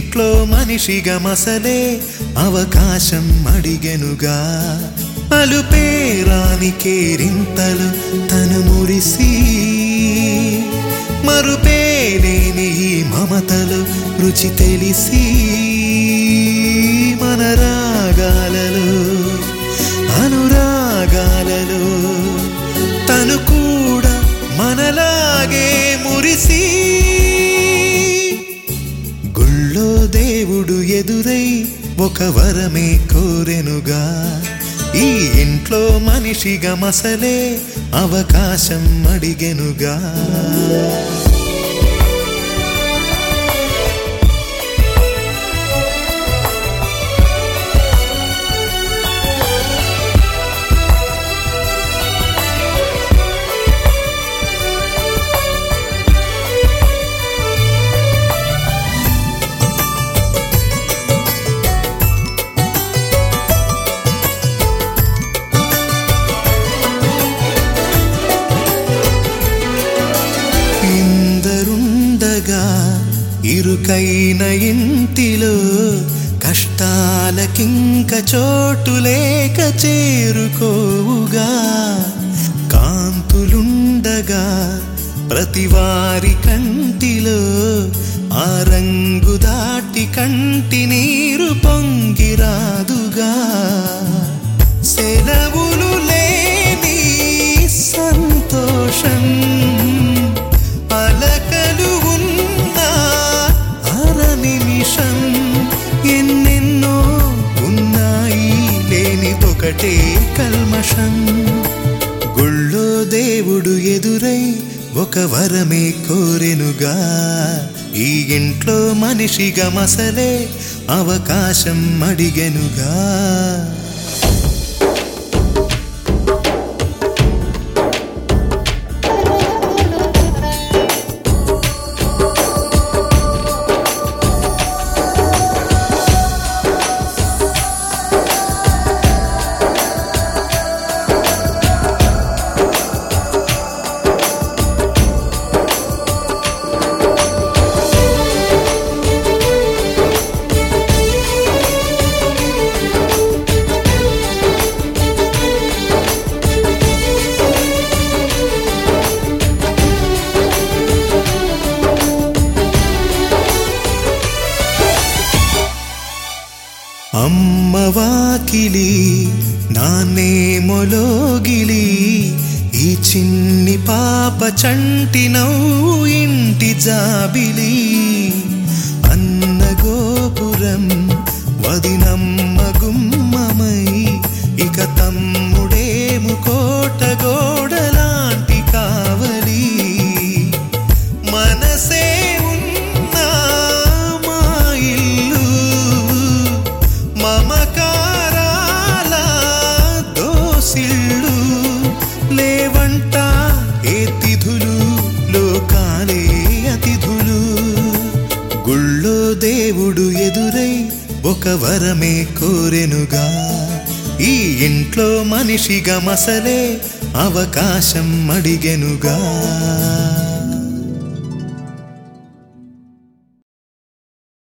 ఇంట్లో మనిషిగా మసలే అవకాశం అడిగెనుగా అలుపేరాని కేరింతలు తను మురిసి మరుపేలేని ఈ మమతలు రుచి తెలిసి మన రాగాలలో అనురాగాలలో తను కూడా మనలాగే మురిసి గుళ్ళో దేవుడు ఎదురై ఒక వరమే కోరెనుగా ఈ ఇంట్లో మనిషిగా మసలే అవకాశం అడిగెనుగా ఇందరుండగా ఇరుకైన ఇంటిలో కష్టాలకింక చోటు లేక చేరుకోవుగా కాంతులుండగా ప్రతివారి కంటిలో ఆ రంగు దాటి కంటి నీరు పొంగిరాదుగా సెలవులు లేని సంతోషం పలకలు ఉన్న అర నిమిషం ఎన్నెన్నో ఉన్నాయి లేనిదొకటే కల్మషం గుళ్ళో దేవుడు ఎదురై ఒక వరమే కోరెనుగా ఈ ఇంట్లో మనిషిగా మసలే అవకాశం అడిగెనుగా అమ్మ వాకిలి నాన్నే మొలోగిలి ఈ చిన్ని పాప చంటి నవ్వు ఇంటి జాబిలి అన్న గోపురం వదినమ్మ గుమ్మమై ఇక తమ్ముడేము కోట గోడలాంటి కావలి మనసే ఉన్నా మా ఇల్లు మమకారాల దోసిళ్ళు లేవంట ఏ తిథులు లోకాలే అతిథులు గుళ్ళో దేవుడు ఎదురై ఒక వరమే కోరెనుగా ఈ ఇంట్లో మనిషిగా మసలే అవకాశం అడిగెనుగా